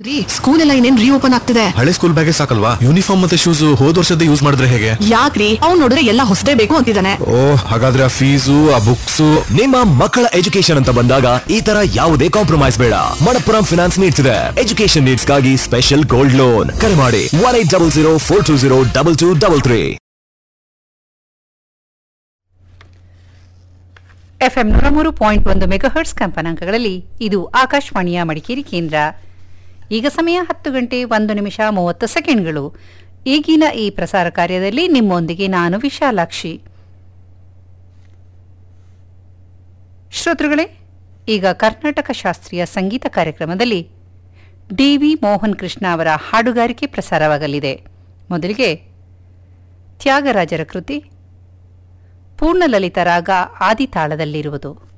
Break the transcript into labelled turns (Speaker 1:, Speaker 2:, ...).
Speaker 1: ರೀ ಸ್ಕೂಲ್ ಎಲ್ಲ ಇನ್ನೇನ್ ರೀಓಪನ್ ಆಗ್ತಿದೆ
Speaker 2: ಹಳೆ ಸ್ಕೂಲ್ ಬ್ಯಾಗೇ ಸಾಕಲ್ವಾ ಯೂನಿಫಾರ್ಮ್ ಮತ್ತೆ ಶೂಸ್ ಹೋದ್ ವರ್ಷದ ಯೂಸ್ ಮಾಡಿದ್ರೆ ಹೇಗೆ
Speaker 1: ಯಾಕ್ರಿ ಅವ್ನ್ ನೋಡಿದ್ರೆ ಎಲ್ಲ ಹೊಸದೇ ಬೇಕು ಅಂತಿದ್ದಾನೆ
Speaker 2: ಓ ಹಾಗಾದ್ರೆ ಆ ಫೀಸು ಆ ಬುಕ್ಸ್
Speaker 3: ನಿಮ್ಮ ಮಕ್ಕಳ ಎಜುಕೇಶನ್ ಅಂತ ಬಂದಾಗ ಈ ತರ ಯಾವುದೇ ಕಾಂಪ್ರಮೈಸ್ ಬೇಡ ಮಣಪ್ಪುರಂ ಫಿನಾನ್ಸ್ ನೀಡ್ಸ್ ಇದೆ ಎಜುಕೇಶನ್ ನೀಡ್ಸ್ ಗಾಗಿ ಸ್ಪೆಷಲ್ ಗೋಲ್ಡ್ ಲೋನ್ ಕರೆ ಮಾಡಿ one eight double zero four two zero double two double three
Speaker 4: FM ನೂರ ಮೂರು ಪಾಯಿಂಟ್ ಒಂದು ಮೆಗಾಹರ್ಟ್ಸ್ ಕಂಪನಾಂಕಗಳಲ್ಲಿ ಇದು ಆಕಾಶವಾಣಿಯ ಮಡಿಕೇರಿ ಕೇಂದ್ರ ಈಗ ಸಮಯ ಹತ್ತು ಗಂಟೆ ಒಂದು ನಿಮಿಷ ಮೂವತ್ತು ಸೆಕೆಂಡ್ಗಳು ಈಗಿನ ಈ ಪ್ರಸಾರ ಕಾರ್ಯದಲ್ಲಿ ನಿಮ್ಮೊಂದಿಗೆ ನಾನು ವಿಶಾಲಾಕ್ಷಿ ಶ್ರೋತೃಗಳೇ ಈಗ ಕರ್ನಾಟಕ ಶಾಸ್ತ್ರೀಯ ಸಂಗೀತ ಕಾರ್ಯಕ್ರಮದಲ್ಲಿ ಡಿ ವಿ ಮೋಹನ್ ಕೃಷ್ಣ ಅವರ ಹಾಡುಗಾರಿಕೆ ಪ್ರಸಾರವಾಗಲಿದೆ ಮೊದಲಿಗೆ ತ್ಯಾಗರಾಜರ ಕೃತಿ ಪೂರ್ಣಲಲಿತ ರಾಗ ಆದಿತಾಳದಲ್ಲಿರುವುದು